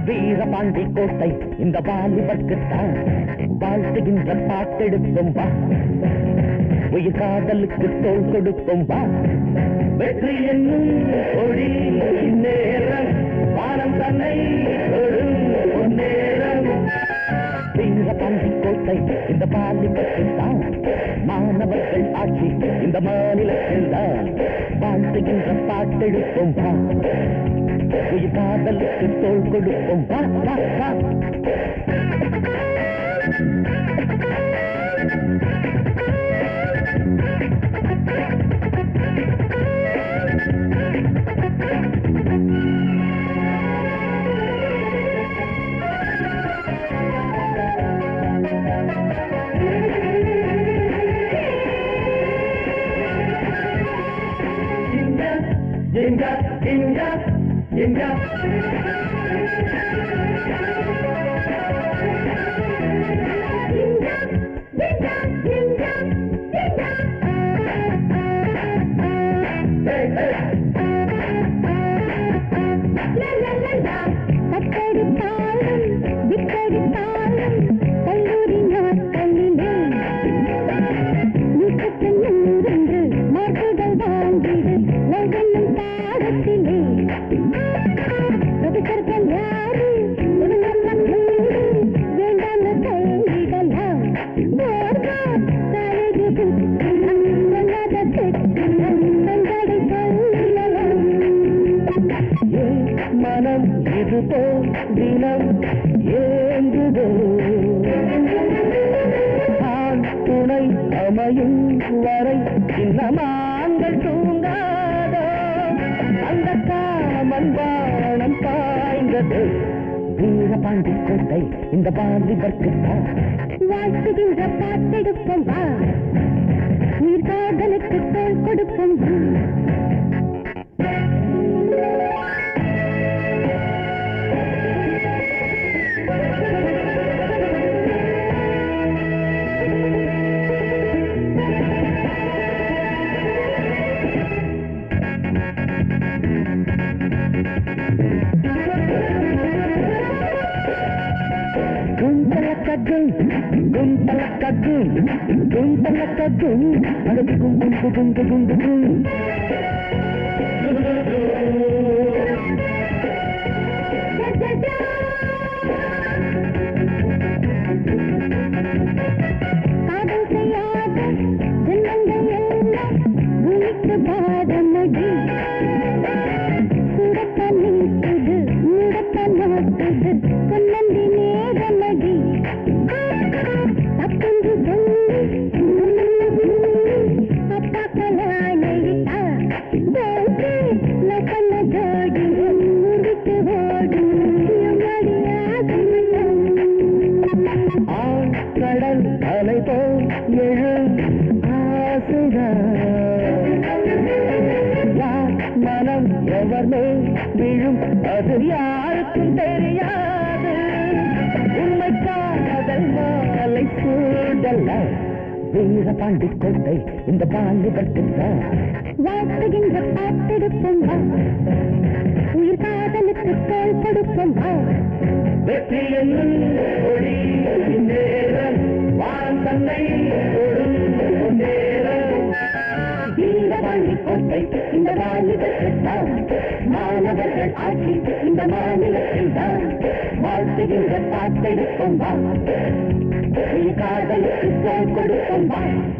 வீரபாண்டி கோட்டை இந்த வாலிபர்க்குத்தான் வாழ்த்துகின்ற பாட்டெடுக்கும் வா உயிர் காதலுக்கு தோல் கொடுக்கும் வா வெற்றி என்னும் ஒளி நேரம் வானம் தன்னை தொடும் நேரம் வீரபாண்டி கோட்டை இந்த வாலிபர்க்குத்தான் மாணவர்கள் ஆட்சி இந்த மாநிலத்தில் தான் வாழ்த்துகின்ற பாட்டெடுக்கும் வா உயிர் காதலுக்கு தோல் கொடுக்கும் வா வா வா Jinja, jinja, jinja. Hey, hey. கத்தடித்தாலும் வித்தடித்தாலும் கல்லூரி நாட்களிலே நூற்றுக்கு நூறென்று மார்க்குகள் வாங்கிடு லவென்னும் பாடத்திலே பிரபுசர்கள் யாரு ஒரு நல்ல கூடு வேண்டாம் கையிடலாம் போர்வார் தயகு புத்தகம் சொல்லாத பெற்றகம் தங்களை சொல்லலாம் ஏன் மனம் இது போல் தினம் ஏங்குதோ ஆண் துணை அமையும் வரை சின்னமான்கள் தூங்காதோ அந்த காமன் வானம் பாய்ந்தது வீரபாண்டி கோட்டை இந்த பாலிபர்க்குத்தான் வாழ்த்துகின்ற பாட்டெடுப்போம் வா உயிர் காதலுக்கு தோல் கொடுப்போம் வா గుంతలకగ్గు గుంతలకగ్గు గుంతలకగ్గు అడుగు గుండు గుండు గుండు గుండు காதல் செய்யாத ஜென்மங்கள் எல்லாம் பூமிக்கு பாதமடி சுடத்தான் நீக்குது மூடத்தான் நாட்டுது பொன்னந்தி நேரமடி தப்பென்று சொல்லி அப்பாக்கலானையிட்டா போட்டு லவ் பண்ண ஜோடி ஊருக்கு ஓடு மடியாக ஆண் கடல் அலை போல் எழு ஆசைதான் யார் மனம் எவர் மேல் விழும் அது யாருக்கும் தெரியாது உண்மை காதல் மாலை சூடல்ல வீரபாண்டி கோட்டை இந்த பாலிபர்க்குத்தான் வாழ்த்துகின்ற பாட்டெடுப்போம் வா உயிர் காதலுக்கு தோல் கொடுப்போம் வா வெற்றி என்னும் ஒளி நேரம் வான் தன்னை தொடும் நேரம் வீரபாண்டி கோட்டை இந்த மாநிலத்தில்தான் மாணவர்கள் ஆட்சி இந்த மாநிலத்தில் தான் வாழ்த்துகின்ற பாட்டெடுப்போம் வா காதலுக்கு தோல் கொடுப்போம் வா